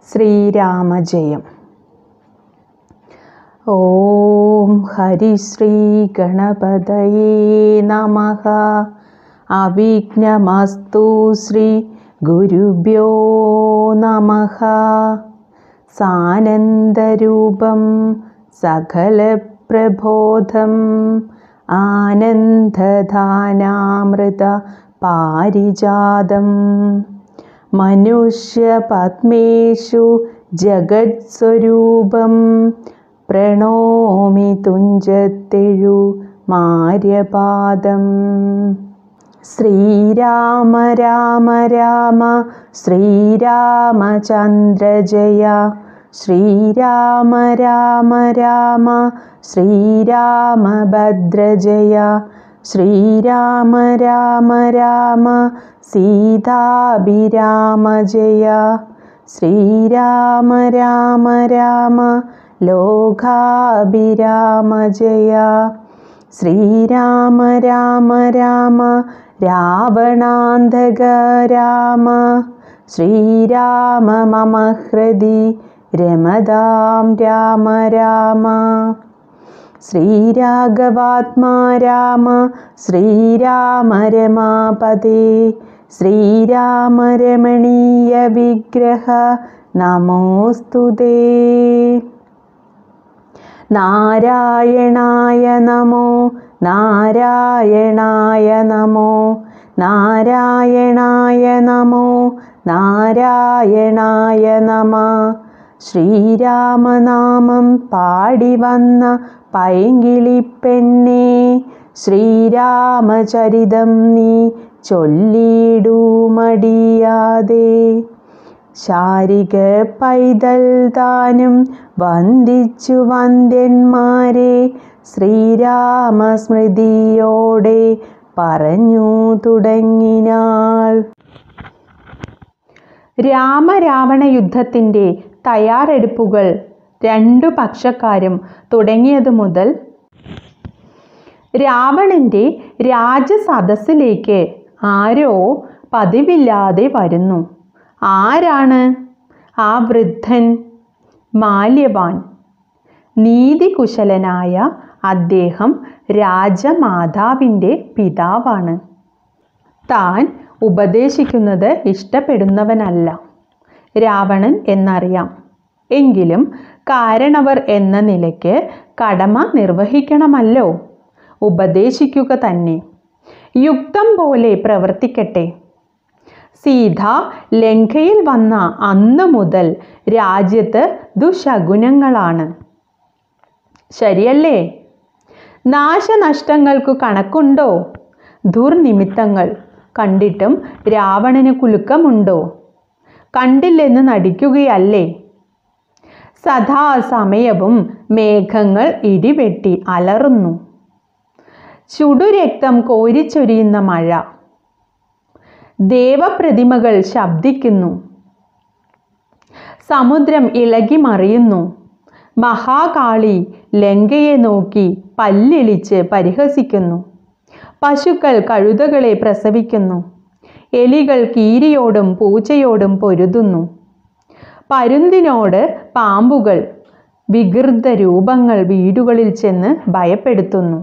ശ്രീരാമജയം ഓം ഹരിശ്രീ ഗണപതയേ നമ അവിഘ്നമസ്തു ശ്രീ ഗുരുഭ്യോ നമ സാനന്ദരൂപം സകലപ്രബോധം ആനന്ദധാനാമൃത പാരിജാതം മനുഷ്യപത്മേഷു ജഗത്സ്വരൂപം പ്രണോമി തുഞ്ചത്തെഴു മാര്യപാദം ശ്രീരാമ രാമ രാമ ശ്രീരാമചന്ദ്ര ജയ ശ്രീരാമ രാമ രാമ ശ്രീരാമഭദ്ര ജയ ശ്രീരാമ രാമ രാമ സീതാഭിരാമ ജയ ശ്രീരാമ രാമ രാമ ലോകാഭിരാമ ജയ ശ്രീരാമ രാമ രാമ രാവണാന്തക രാമ ശ്രീരാമ മമ ഹൃദി രമതാം രാമ രാമ ശ്രീരാഘവാത്മാ രാമ ശ്രീരാമ രമാപദേ ശ്രീരാമ രമണീയ വിഗ്രഹ നമോസ്തുതേ നാരായണായ നമോ നാരായണായ നമോ നാരായണായ നമോ നാരായണായ നമ ശ്രീരാമനാമം പാടി വന്ന പൈങ്കിളിപ്പെണ്ണേ ശ്രീരാമചരിതം നീ ചൊല്ലിടൂ മടിയാതെ ശാരിക പൈതൽ താനും വന്ദിച്ചു വന്ദ്യന്മാരെ ശ്രീരാമസ്മൃതിയോടെ പറഞ്ഞു തുടങ്ങിനാൾ രാമരാവണ യുദ്ധത്തിൻ്റെ തയ്യാറെടുപ്പുകൾ രണ്ടു പക്ഷക്കാരും തുടങ്ങിയതു മുതൽ രാവണൻ്റെ രാജസദസ്സിലേക്ക് ആരോ പതിവില്ലാതെ വരുന്നു ആരാണ് ആ വൃദ്ധൻ മാല്യവാൻ നീതികുശലനായ അദ്ദേഹം രാജമാതാവിൻ്റെ പിതാവാണ് താൻ ഉപദേശിക്കുന്നത് ഇഷ്ടപ്പെടുന്നവനല്ല രാവണൻ എന്നറിയാം എങ്കിലും കാരണവർ എന്ന നിലയ്ക്ക് കടമ നിർവഹിക്കണമല്ലോ ഉപദേശിക്കുക തന്നെ യുക്തം പോലെ പ്രവർത്തിക്കട്ടെ സീത ലങ്കയിൽ വന്ന അന്ന് മുതൽ രാജ്യത്ത് ദുശകുനങ്ങളാണ് ശരിയല്ലേ നാശനഷ്ടങ്ങൾക്കു കണക്കുണ്ടോ ദുർനിമിത്തങ്ങൾ കണ്ടിട്ടും രാവണന് കുലുക്കമുണ്ടോ കണ്ടില്ലെന്ന് നടിക്കുകയല്ലേ സദാസമയവും മേഘങ്ങൾ ഇടിവെട്ടി അലറുന്നു ചുടുരക്തം കോരിച്ചൊരിയുന്ന മഴ ദേവപ്രതിമകൾ ശബ്ദിക്കുന്നു സമുദ്രം ഇളകി മറിയുന്നു മഹാകാളി ലങ്കയെ നോക്കി പല്ലിളിച്ച് പരിഹസിക്കുന്നു പശുക്കൾ കഴുതകളെ പ്രസവിക്കുന്നു എലികൾ കീരിയോടും പൂച്ചയോടും പൊരുതുന്നു പരുന്തിനോട് പാമ്പുകൾ വികൃത രൂപങ്ങൾ വീടുകളിൽ ചെന്ന് ഭയപ്പെടുത്തുന്നു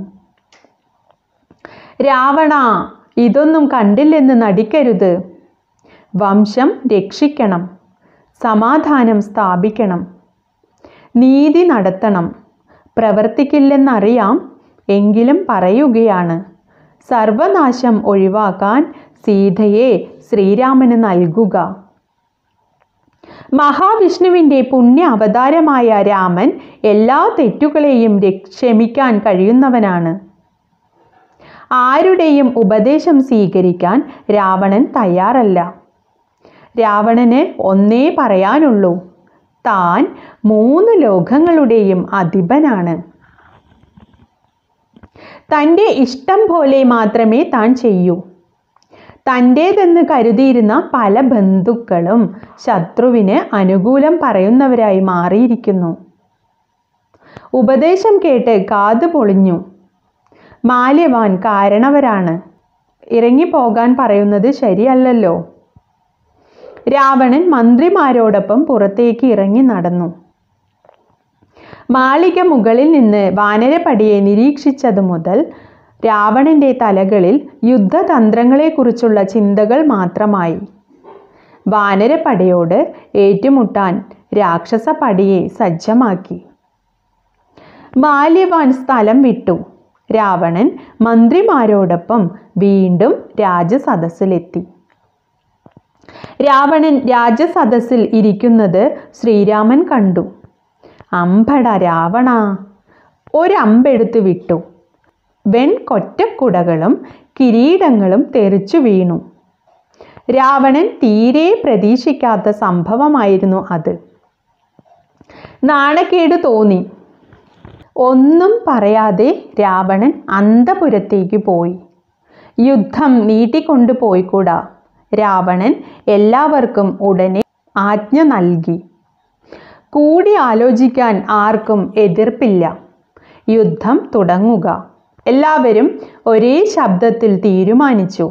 രാവണ ഇതൊന്നും കണ്ടില്ലെന്ന് നടിക്കരുത് വംശം രക്ഷിക്കണം സമാധാനം സ്ഥാപിക്കണം നീതി നടത്തണം പ്രവർത്തിക്കില്ലെന്നറിയാം എങ്കിലും പറയുകയാണ് സർവനാശം ഒഴിവാക്കാൻ സീതയെ ശ്രീരാമന് നൽകുക മഹാവിഷ്ണുവിൻ്റെ പുണ്യ അവതാരമായ രാമൻ എല്ലാ തെറ്റുകളെയും ക്ഷമിക്കാൻ കഴിയുന്നവനാണ് ആരുടെയും ഉപദേശം സ്വീകരിക്കാൻ രാവണൻ തയ്യാറല്ല രാവണന് ഒന്നേ പറയാനുള്ളൂ താൻ മൂന്ന് ലോകങ്ങളുടെയും അധിപനാണ് തൻ്റെ ഇഷ്ടം പോലെ മാത്രമേ താൻ ചെയ്യൂ തൻ്റേതെന്ന് കരുതിയിരുന്ന പല ബന്ധുക്കളും ശത്രുവിന് അനുകൂലം പറയുന്നവരായി മാറിയിരിക്കുന്നു ഉപദേശം കേട്ട് കാതു പൊളിഞ്ഞു മാല്യവാൻ കാരണവരാണ് ഇറങ്ങിപ്പോകാൻ പറയുന്നത് ശരിയല്ലല്ലോ രാവണൻ മന്ത്രിമാരോടൊപ്പം പുറത്തേക്ക് ഇറങ്ങി നടന്നു മാളിക മുകളിൽ നിന്ന് വാനരപ്പടിയെ നിരീക്ഷിച്ചതു മുതൽ രാവണന്റെ തലകളിൽ യുദ്ധതന്ത്രങ്ങളെക്കുറിച്ചുള്ള ചിന്തകൾ മാത്രമായി വാനരപ്പടയോട് ഏറ്റുമുട്ടാൻ രാക്ഷസ പടിയെ സജ്ജമാക്കി മാല്യവാൻ സ്ഥലം വിട്ടു രാവണൻ മന്ത്രിമാരോടൊപ്പം വീണ്ടും രാജസദസ്സിലെത്തി രാവണൻ രാജസദസ്സിൽ ഇരിക്കുന്നത് ശ്രീരാമൻ കണ്ടു അമ്പട രാവണ ഒരമ്പെടുത്ത് വിട്ടു വെൺകൊറ്റക്കുടകളും കിരീടങ്ങളും തെറിച്ചു വീണു രാവണൻ തീരെ പ്രതീക്ഷിക്കാത്ത സംഭവമായിരുന്നു അത് നാണക്കേട് തോന്നി ഒന്നും പറയാതെ രാവണൻ അന്തപുരത്തേക്ക് പോയി യുദ്ധം നീട്ടിക്കൊണ്ടു പോയിക്കൂടാ രാവണൻ എല്ലാവർക്കും ഉടനെ ആജ്ഞ നൽകി കൂടി ആലോചിക്കാൻ ആർക്കും എതിർപ്പില്ല യുദ്ധം തുടങ്ങുക എല്ലാവരും ഒരേ ശബ്ദത്തിൽ തീരുമാനിച്ചു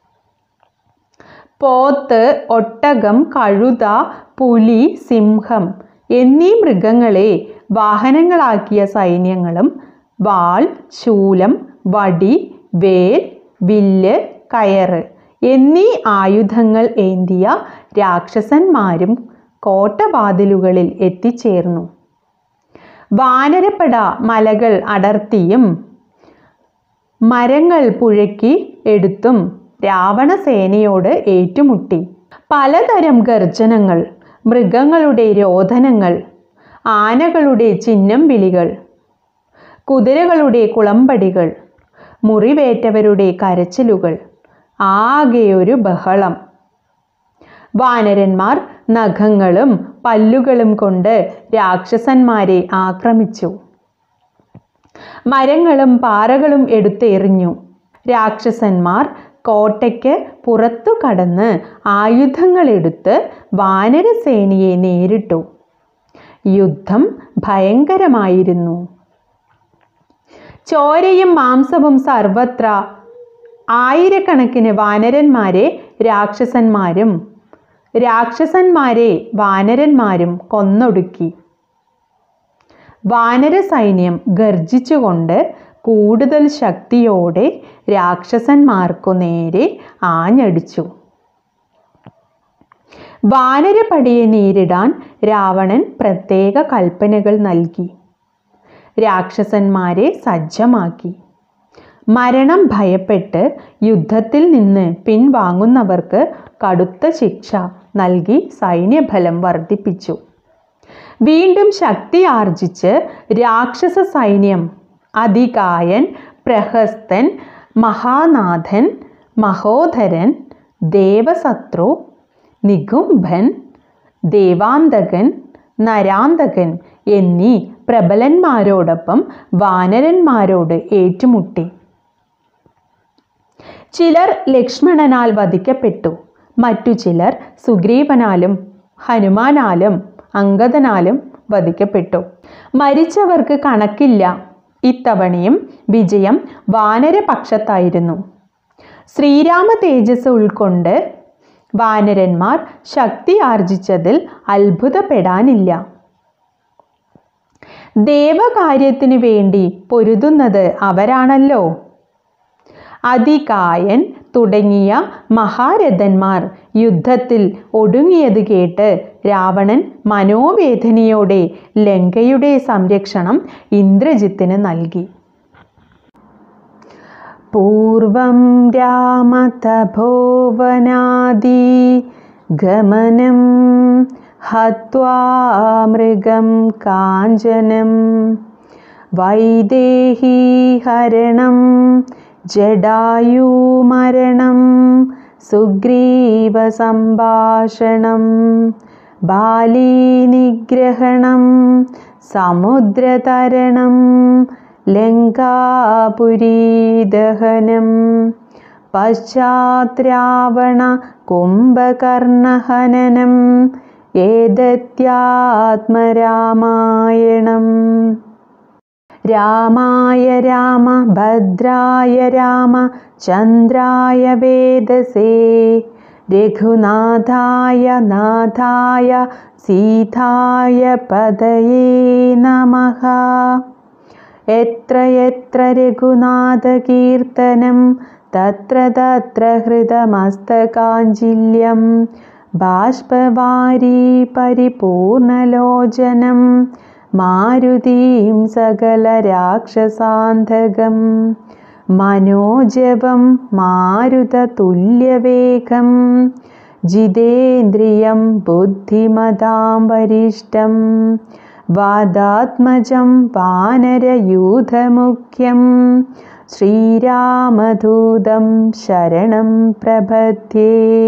പോത്ത് ഒട്ടകം കഴുത പുലി സിംഹം എന്നീ മൃഗങ്ങളെ വാഹനങ്ങളാക്കിയ സൈന്യങ്ങളും വാൾ ശൂലം വടി വേൽ വില്ല് കയറ് എന്നീ ആയുധങ്ങൾ ഏന്തിയ രാക്ഷസന്മാരും കോട്ടവാതിലുകളിൽ എത്തിച്ചേർന്നു വാനരപ്പട മലകൾ അടർത്തിയും മരങ്ങൾ പുഴക്കി എടുത്തും രാവണസേനയോട് ഏറ്റുമുട്ടി പലതരം ഗർജനങ്ങൾ മൃഗങ്ങളുടെ രോധനങ്ങൾ ആനകളുടെ ചിഹ്നം വിളികൾ കുതിരകളുടെ കുളമ്പടികൾ മുറിവേറ്റവരുടെ കരച്ചിലുകൾ ആകെയൊരു ബഹളം വാനരന്മാർ നഖങ്ങളും പല്ലുകളും കൊണ്ട് രാക്ഷസന്മാരെ ആക്രമിച്ചു മരങ്ങളും പാറകളും എടുത്തെറിഞ്ഞു രാക്ഷസന്മാർ കോട്ടയ്ക്ക് പുറത്തു കടന്ന് ആയുധങ്ങളെടുത്ത് വാനരസേനയെ നേരിട്ടു യുദ്ധം ഭയങ്കരമായിരുന്നു ചോരയും മാംസവും സർവത്ര ആയിരക്കണക്കിന് വാനരന്മാരെ രാക്ഷസന്മാരും രാക്ഷസന്മാരെ വാനരന്മാരും കൊന്നൊടുക്കി വാനര സൈന്യം ഗർജിച്ചുകൊണ്ട് കൂടുതൽ ശക്തിയോടെ രാക്ഷസന്മാർക്കു നേരെ ആഞ്ഞടിച്ചു വാനരപടിയെ നേരിടാൻ രാവണൻ പ്രത്യേക കൽപ്പനകൾ നൽകി രാക്ഷസന്മാരെ സജ്ജമാക്കി മരണം ഭയപ്പെട്ട് യുദ്ധത്തിൽ നിന്ന് പിൻവാങ്ങുന്നവർക്ക് കടുത്ത ശിക്ഷ നൽകി സൈന്യബലം വർദ്ധിപ്പിച്ചു വീണ്ടും ശക്തി ആർജിച്ച് രാക്ഷസ സൈന്യം അതികായൻ പ്രഹസ്തൻ മഹാനാഥൻ മഹോധരൻ ദേവശത്രു നികുംഭൻ ദേവാന്തകൻ നരാന്തകൻ എന്നീ പ്രബലന്മാരോടൊപ്പം വാനരന്മാരോട് ഏറ്റുമുട്ടി ചിലർ ലക്ഷ്മണനാൽ വധിക്കപ്പെട്ടു മറ്റു ചിലർ സുഗ്രീവനാലും ഹനുമാനാലും അങ്കദനാലും വധിക്കപ്പെട്ടു മരിച്ചവർക്ക് കണക്കില്ല ഇത്തവണയും വിജയം വാനരപക്ഷത്തായിരുന്നു ശ്രീരാമ തേജസ് ഉൾക്കൊണ്ട് വാനരന്മാർ ശക്തി ആർജിച്ചതിൽ അത്ഭുതപ്പെടാനില്ല ദേവകാര്യത്തിനു വേണ്ടി പൊരുതുന്നത് അവരാണല്ലോ അതികായൻ തുടങ്ങിയ മഹാരഥന്മാർ യുദ്ധത്തിൽ ഒടുങ്ങിയത് കേട്ട് രാവണൻ മനോവേദനയോടെ ലങ്കയുടെ സംരക്ഷണം ഇന്ദ്രജിത്തിന് നൽകി പൂർവം രാമതഭോവനാദി ഗമനം ഹത്വാ മൃഗം കാഞ്ചനം വൈദേഹി ഹരണം ജഡായുമരണം സുഗ്രീവസംഭാഷണം ബാലീനിഗ്രഹണം സമുദ്രതരണം ലങ്കാപുരീദഹനം പശ്ചാത്രാവണ കുംഭകർണഹനനം ഏതത്യാത്മരാമായണം രാമായ രാമ ഭദ്രായ രാമ ചന്ദ്രായ വേദസേ രഘുനാഥായ നാഥായ സീതായ പതയേ നമഃ എത്ര എത്ര രഘുനാഥകീർത്തനം തത്ര തത്ര ഹൃതമസ്തകാഞ്ചില്യം ബാഷ്പവാരി പരിപൂർണലോചനം മാരുതീം സകലരാക്ഷസാന്ധകം മനോജപം മാരുതതുല്യവേഗം ജിതേന്ദ്രിയം ബുദ്ധിമതാം വരിഷ്ടം വാദാത്മജം വാനരയൂഥമുഖ്യം ശ്രീരാമദൂതം ശരണം പ്രപദ്യേ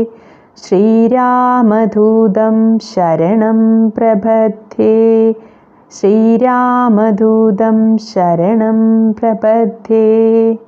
ശ്രീരാമദൂതം ശരണം പ്രപദ്യേ ശ്രീരാമദൂതം ശരണം പ്രപദ്യേ